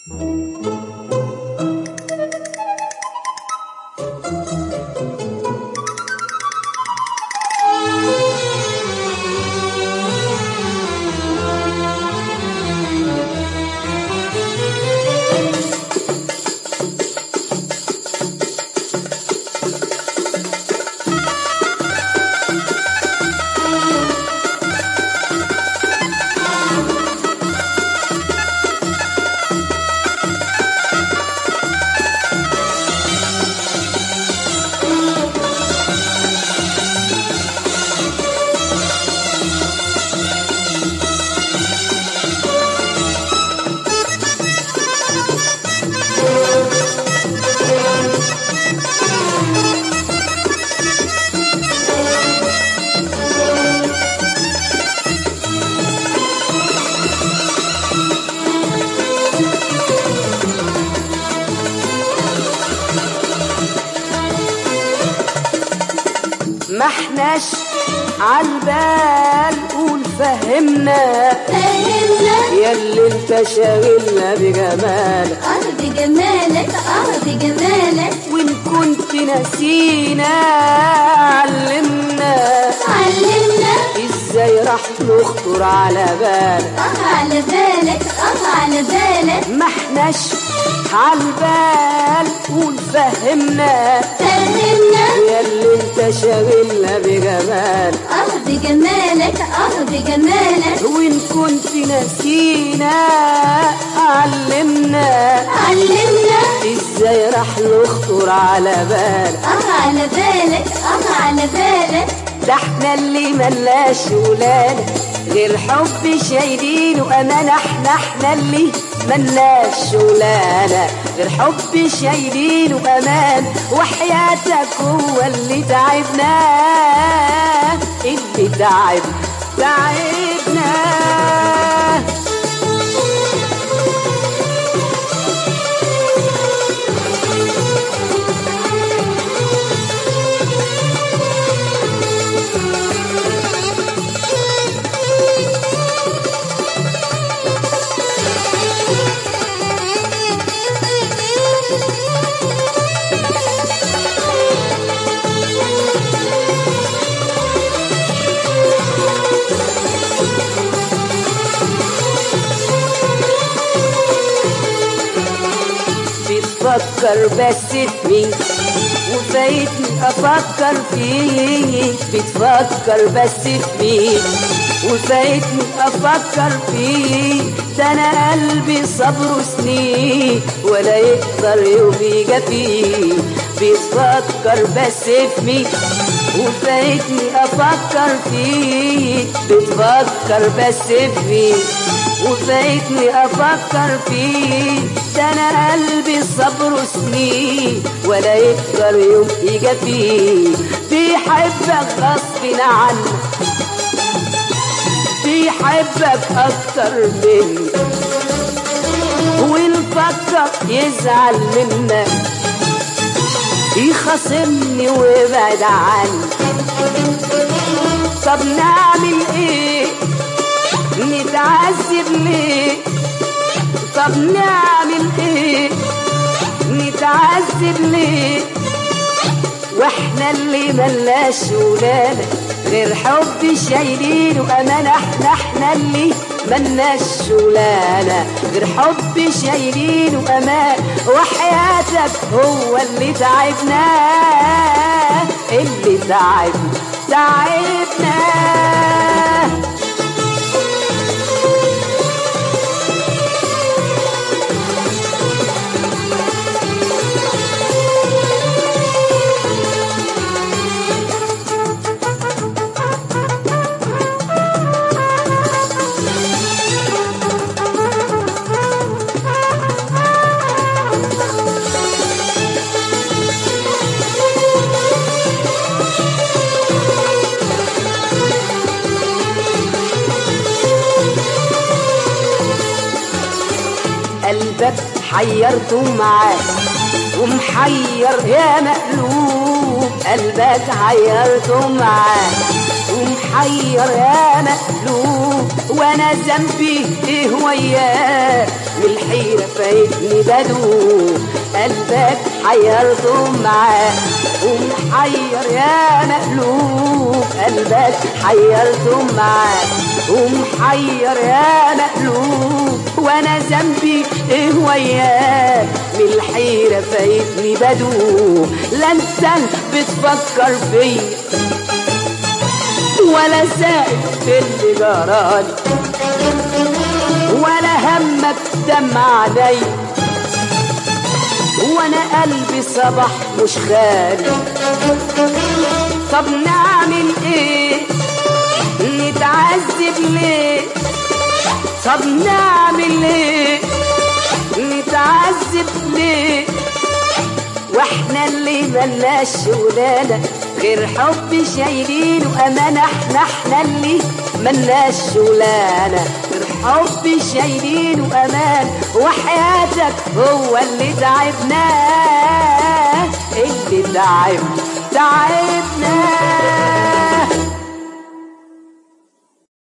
ما احناش عالبال قول فهمنا فهمنا ياللي انت شاغلنا بجمالك اه بجمالك اه بجمالك وان كنت نسينا علمنا علمنا ازاي راح نخطر على بالك اه على بالك اه على بالك ما احناش عالبال قول فهمنا فهمنا ياللي انت شاغلنا بجمالك اه بجمالك اه بجمالك وان كنت نسينا علمنا علمنا ازاي راح نخطر على بالك اه على بالك اه على بالك ده احنا اللي ملناش ولاد غير حب شايلين وامانه احنا احنا اللي ملناش شغلانه غير حب شايلين وامان وحياتك هو اللي تعبنا اللي تعب تعبنا بتفكر بس في مين وفايتني افكر فيك بتفكر بس في مين وفايتني افكر فيك ده انا قلبي صبره سنين ولا يقدر يوم يجفيه بتفكر بس في مين وفايتني افكر فيك بتفكر بس في مين وفايتني افكر فيه ده انا قلبي صبره سنين ولا يقدر يوم يجفيه بيحبك غصب عنك بيحبك اكتر مني ونفكر يزعل منك يخاصمني ويبعد عني طب نعمل ايه نتعذب ليه طب نعمل ايه نتعذب ليه واحنا اللي ملناش ولادة غير حب شايلين وامانة احنا احنا اللي ملناش شغلانة غير حب شايلين وامان وحياتك هو اللي تعبنا اللي تعبنا تعبنا قلبك حيرته معاك ومحير يا مقلوب قلبك حيرته معاك ومحير يا مقلوب وانا ذنبي ايه وياه في الحيرة فايتني بدوب قلبك حيرته معاه ومحير يا مقلوب قلبك حيرته معاه ومحير يا مقلوب وانا ذنبي ايه وياك من الحيرة فايتني بدوب لا انت بتفكر فيا ولا سائل في اللي جرالي ولا همك دمع علي وانا قلبي صبح مش خالي طب نعمل ايه نتعذب ليه طب نعمل ايه نتعذب ليه واحنا اللي ملناش شغلانة غير حب شايلين وامانة احنا احنا اللي ملناش شغلانة غير حب شايلين وامان وحياتك هو اللي تعبناه اللي تعب تعبناه